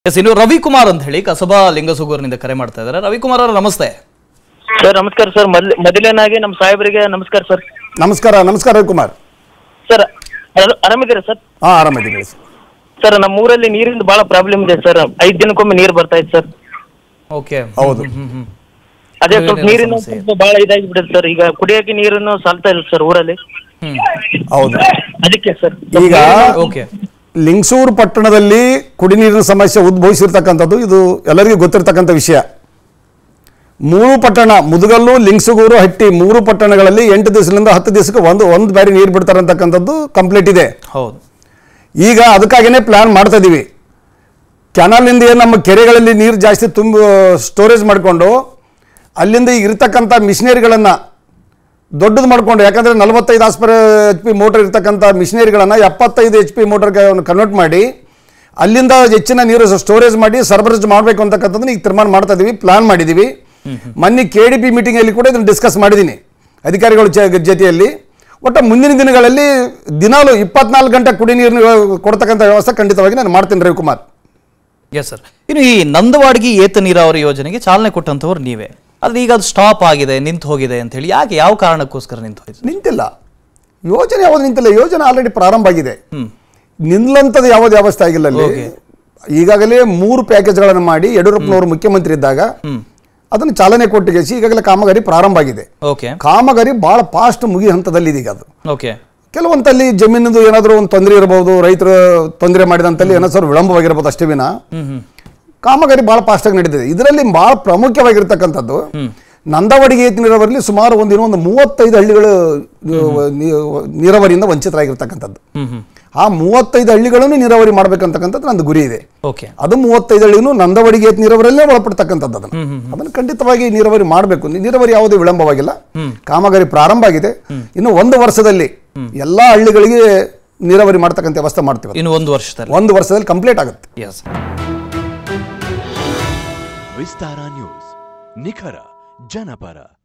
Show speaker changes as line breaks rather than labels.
S ಇನ್ನು ರವಿಕುಮಾರ್ ಅಂತ ಹೇಳಿ ಕಸಬಾ ಲಿಂಗಸುಗೂರಿನಿಂದ ಕರೆ ಮಾಡ್ತಾ ಇದ್ದಾರೆ ರವಿಕುಮಾರ್ ಅವರ ನಮಸ್ತೆ
ಸರ್ ನಮಸ್ಕಾರ ಸರ್ ಮೊದ್ಲ ಮೊದಲನೇನಾಗಿ ನಮ್ಮ ಸಾಹೇಬರಿಗೆ ನಮಸ್ಕಾರ ಸರ್
ನಮಸ್ಕಾರ ನಮಸ್ಕಾರ ರವಿಕುಮಾರ್
ಸರ್ ಆರ- ಆರಾಮಿದ್ದೀರಾ ಸರ್
ಹಾಂ ಆರಾಮಿದ್ದೀನಿ ಹೇಳಿ ಸರ್.
ಸರ್ ನಮ್ಮ ಊರಲ್ಲಿ ನೀರಿಂದ ಭಾಳ ಪ್ರಾಬ್ಲಮ್ ಇದೆ ಸರ್ ಐದು ದಿನಕ್ಕೊಮ್ಮೆ ನೀರು ಬರ್ತಾ ಇದೆ ಸರ್
ಓಕೆ
ಹೌದು
ಅದೇ ಸ್ವಲ್ಪ
ಕುಡಿಯೋ
ನೀರಿನ
ಸಮಸ್ಯೆ.
ಸ್ವಲ್ಪ ಭಾಳ ಇದಾಗಿ ಬಿಡುತ್ತೆ ಸರ್ ಈಗ ಕುಡಿಯೋಕೆ ನೀರನ್ನು ಸಾಲ್ತಾ ಇಲ್ಲ ಸರ್ ಊರಲ್ಲಿ
ಹ್ಮ್
ಹೌದು
ಅದಕ್ಕೆ ಸರ್
ಈಗ
ಓಕೆ
ಲಿಂಗಸೂರು ಪಟ್ಟಣದಲ್ಲಿ ಕುಡಿ ನೀರಿನ ಸಮಸ್ಯೆ ಉದ್ಭವಿಸಿರ್ತಕ್ಕಂಥದ್ದು ಇದು ಎಲ್ಲರಿಗೂ ಗೊತ್ತಿರ್ತಕ್ಕಂಥ ವಿಷಯ ಮೂರು ಪಟ್ಟಣ ಮುದುಗಲ್ಲು ಲಿಂಗಸೂಗೂರು ಹಟ್ಟಿ ಮೂರು ಪಟ್ಟಣಗಳಲ್ಲಿ ಎಂಟು ದಿವಸದಿಂದ ಹತ್ತು ದಿವಸಕ್ಕೆ ಒಂದು ಒಂದು ಬಾರಿ ನೀರು ಬಿಡ್ತಾರೆ ಅಂತಕ್ಕಂಥದ್ದು ಕಂಪ್ಲೀಟ್ ಇದೆ
ಹೌದು
ಈಗ ಅದಕ್ಕಾಗಿಯೇ ಪ್ಲ್ಯಾನ್ ಮಾಡ್ತಾ ಇದ್ದೀವಿ ಕೆನಾಲಿಂದ ಏನು ನಮ್ಮ ಕೆರೆಗಳಲ್ಲಿ ನೀರು ಜಾಸ್ತಿ ತುಂಬ ಸ್ಟೋರೇಜ್ ಮಾಡಿಕೊಂಡು ಅಲ್ಲಿಂದ ಈಗ ಇರ್ತಕ್ಕಂಥ ಮಿಷನರಿಗಳನ್ನು ದೊಡ್ಡದು ಮಾಡಿಕೊಂಡು ಯಾಕಂದರೆ ನಲವತ್ತೈದು ಆಸ್ಪರ್ ಎಚ್ ಪಿ ಮೋಟರ್ ಇರ್ತಕ್ಕಂಥ ಮಿಷನರಿಗಳನ್ನು ಎಪ್ಪತ್ತೈದು ಎಚ್ ಪಿ ಮೋಟರ್ಗೆ ಕನ್ವರ್ಟ್ ಮಾಡಿ ಅಲ್ಲಿಂದ ಹೆಚ್ಚಿನ ನೀರು ಸ್ಟೋರೇಜ್ ಮಾಡಿ ಸರಬರಾಜು ಮಾಡಬೇಕು ಅಂತಕ್ಕಂಥದ್ದನ್ನ ಈಗ ತೀರ್ಮಾನ ಮಾಡ್ತಾ ಇದ್ದೀವಿ ಪ್ಲಾನ್ ಮಾಡಿದ್ದೀವಿ ಮೊನ್ನೆ ಕೆ ಡಿ ಪಿ ಮೀಟಿಂಗಲ್ಲಿ ಕೂಡ ಇದನ್ನು ಡಿಸ್ಕಸ್ ಮಾಡಿದ್ದೀನಿ ಅಧಿಕಾರಿಗಳ ಜ- ಜೊತೆಯಲ್ಲಿ ಒಟ್ಟು ಮುಂದಿನ ದಿನಗಳಲ್ಲಿ ದಿನಾಲು ಇಪ್ಪತ್ನಾಲ್ಕು ಗಂಟೆ ಕುಡಿ ನೀರು ಕೊಡ್ತಕ್ಕಂಥ ವ್ಯವಸ್ಥೆ ಖಂಡಿತವಾಗಿ ನಾನು ಮಾಡ್ತೀನಿ ರವಿಕುಮಾರ್
ಎಸ್ ಸರ್ ಇನ್ನು ಈ ನಂದವಾಡ್ಗಿ ಏತ ನೀರಾವರಿ ಯೋಜನೆಗೆ ಚಾಲನೆ ಕೊಟ್ಟಂತವ್ರು ನೀವೇ ಆದ್ರೆ ಈಗ ಅದು ಸ್ಟಾಪ್ ಆಗಿದೆ ನಿಂತು ಹೋಗಿದೆ ಅಂತ ಹೇಳಿ ಯಾಕೆ ಯಾವ ಕಾರಣಕ್ಕೋಸ್ಕರ ನಿಂತು ಹೋಯ್ತು
ನಿಂತಿಲ್ಲ ಯೋಜನೆ ಯಾವುದು ನಿಂತಿಲ್ಲ ಯೋಜನೆ ಆಲ್ರೆಡಿ ಪ್ರಾರಂಭ ಆಗಿದೆ
ಹ್ಮ್
ನಿಲ್ಲಂಥದ್ದು ಯಾವ್ದು ವ್ಯವಸ್ಥೆ ಆಗಿಲ್ಲ ಅಲ್ಲಿ
Okay.
ಈಗಾಗಲೇ ಮೂರು ಪ್ಯಾಕೇಜ್ಗಳನ್ನು ಮಾಡಿ ಯಡಿಯೂರಪ್ಪನವರು ಮುಖ್ಯಮಂತ್ರಿ ಇದ್ದಾಗ ಅದನ್ನು ಚಾಲನೆ ಕೊಟ್ಟಿಗೆಸಿ ಈಗಾಗಲೇ ಕಾಮಗಾರಿ ಪ್ರಾರಂಭ ಆಗಿದೆ
ಓಕೆ
ಕಾಮಗಾರಿ ಭಾಳ ಫಾಸ್ಟ್ ಮುಗಿ ಹಂತದಲ್ಲಿದೆ ಈಗ ಅದು
ಓಕೆ
ಕೆಲವೊಂದಲ್ಲಿ ಜಮೀನಿಂದು ಏನಾದರೂ ಒಂದು ತೊಂದರೆ ಇರಬಹುದು ರೈತರು ತೊಂದರೆ ಮಾಡಿದಂತಲ್ಲಿ ಏನಾದ್ರು ಸ್ವಲ್ಪ ವಿಳಂಬವಾಗಿರ್ಬೋದು ಅಷ್ಟೇ ವಿನ
ಹ್ಮ್ ಹ್ಮ್
ಕಾಮಗಾರಿ ಭಾಳ ಫಾಸ್ಟಾಗಿ ನಡೀತಿದೆ ಇದರಲ್ಲಿ ಭಾಳ ಪ್ರಾಮುಖ್ಯವಾಗಿರ್ತಕ್ಕಂಥದ್ದು ನಂದವಡಿಗೆ ನೀರಾವರಿಯಲ್ಲಿ ಸುಮಾರು ಒಂದು ಇನ್ನೊಂದು ಮೂವತ್ತೈದು ಹಳ್ಳಿಗಳು ನೀ- ನೀರಾವರಿಯಿಂದ ವಂಚಿತರಾಗಿರ್ತಕ್ಕಂಥದ್ದು
ಹ್ಮ್ ಹ್ಮ್
ಆ ಮೂವತ್ತೈದು ಹಳ್ಳಿಗಳನ್ನು ನೀರಾವರಿ ಮಾಡ್ಬೇಕಂತಕ್ಕಂಥದ್ದು ನಂದು ಗುರಿ ಇದೆ
ಓಕೆ
ಅದು ಮೂವತ್ತೈದು ಹಳ್ಳಿನೂ ನಂದವಡಿಗೆ ನೀರಾವರಿಯಲ್ಲೇ ಒಳಪಡ್ತಕ್ಕಂಥದ್ದು ಅದನ್ನು ಅದನ್ನು ಖಂಡಿತವಾಗಿ ನೀರಾವರಿ ಮಾಡಬೇಕು ನೀರಾವರಿ ಯಾವುದೇ ವಿಳಂಬವಾಗಿಲ್ಲ ಕಾಮಗಾರಿ ಪ್ರಾರಂಭ ಆಗಿದೆ ಇನ್ನು ಒಂದು ವರ್ಷದಲ್ಲಿ ಎಲ್ಲಾ ಹಳ್ಳಿಗಳಿಗೆ ನೀರಾವರಿ ಮಾಡ್ತಕ್ಕಂಥ ವ್ಯವಸ್ಥೆ ಮಾಡ್ತೀವಿ
ಇನ್ನು ಒಂದು ವರ್ಷದಲ್ಲಿ
ಒಂದು ವರ್ಷದಲ್ಲಿ ಕಂಪ್ಲೀಟ್ ಆಗುತ್ತೆ
ಎಸ್
ವಿಸ್ತಾರ ನ್ಯೂಸ್ ನಿಖರ ಜನಪರ